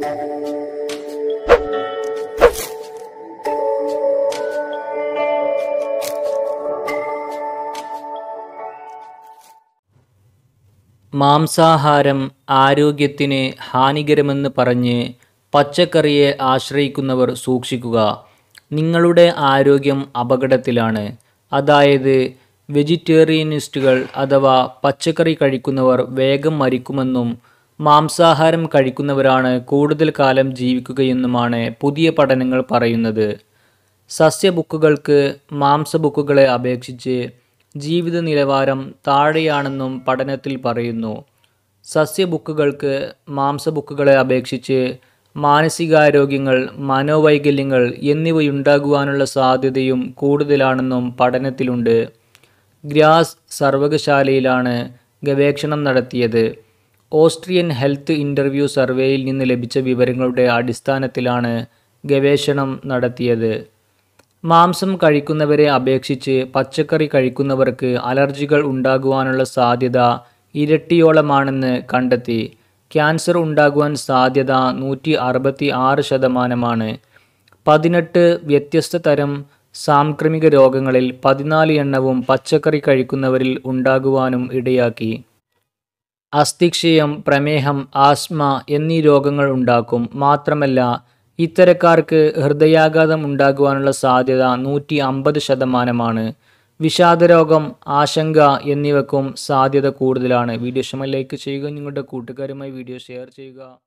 മാംസാഹാരം ആരോഗ്യത്തിന് ഹാനികരമെന്ന് പറഞ്ഞ് പച്ചക്കറിയെ ആശ്രയിക്കുന്നവർ സൂക്ഷിക്കുക നിങ്ങളുടെ ആരോഗ്യം അപകടത്തിലാണ് അതായത് വെജിറ്റേറിയനിസ്റ്റുകൾ അഥവാ പച്ചക്കറി കഴിക്കുന്നവർ വേഗം മരിക്കുമെന്നും മാംസാഹാരം കഴിക്കുന്നവരാണ് കൂടുതൽ കാലം ജീവിക്കുകയെന്നുമാണ് പുതിയ പഠനങ്ങൾ പറയുന്നത് സസ്യബുക്കുകൾക്ക് മാംസബുക്കുകളെ അപേക്ഷിച്ച് ജീവിത നിലവാരം താഴെയാണെന്നും പഠനത്തിൽ പറയുന്നു സസ്യബുക്കുകൾക്ക് മാംസബുക്കുകളെ അപേക്ഷിച്ച് മാനസികാരോഗ്യങ്ങൾ മനോവൈകല്യങ്ങൾ എന്നിവയുണ്ടാകുവാനുള്ള സാധ്യതയും കൂടുതലാണെന്നും പഠനത്തിലുണ്ട് ഗ്രാസ് സർവകശാലയിലാണ് ഗവേഷണം നടത്തിയത് ഓസ്ട്രിയൻ ഹെൽത്ത് ഇൻ്റർവ്യൂ സർവേയിൽ നിന്ന് ലഭിച്ച വിവരങ്ങളുടെ അടിസ്ഥാനത്തിലാണ് ഗവേഷണം നടത്തിയത് മാംസം കഴിക്കുന്നവരെ അപേക്ഷിച്ച് പച്ചക്കറി കഴിക്കുന്നവർക്ക് അലർജികൾ ഉണ്ടാകുവാനുള്ള സാധ്യത ഇരട്ടിയോളമാണെന്ന് കണ്ടെത്തി ക്യാൻസർ ഉണ്ടാകുവാൻ സാധ്യത നൂറ്റി അറുപത്തി ആറ് ശതമാനമാണ് പതിനെട്ട് വ്യത്യസ്ത തരം സാംക്രമിക രോഗങ്ങളിൽ പതിനാല് എണ്ണവും പച്ചക്കറി കഴിക്കുന്നവരിൽ ഉണ്ടാകുവാനും ഇടയാക്കി അസ്ഥിക്ഷയം പ്രമേഹം ആസ്മ എന്നീ രോഗങ്ങൾ ഉണ്ടാക്കും മാത്രമല്ല ഇത്തരക്കാർക്ക് ഹൃദയാഘാതം ഉണ്ടാകുവാനുള്ള സാധ്യത നൂറ്റി അമ്പത് ശതമാനമാണ് വിഷാദരോഗം ആശങ്ക എന്നിവക്കും സാധ്യത കൂടുതലാണ് വീഡിയോ ഇഷ്ടമായി ലൈക്ക് ചെയ്യുക നിങ്ങളുടെ കൂട്ടുകാരുമായി വീഡിയോ ഷെയർ ചെയ്യുക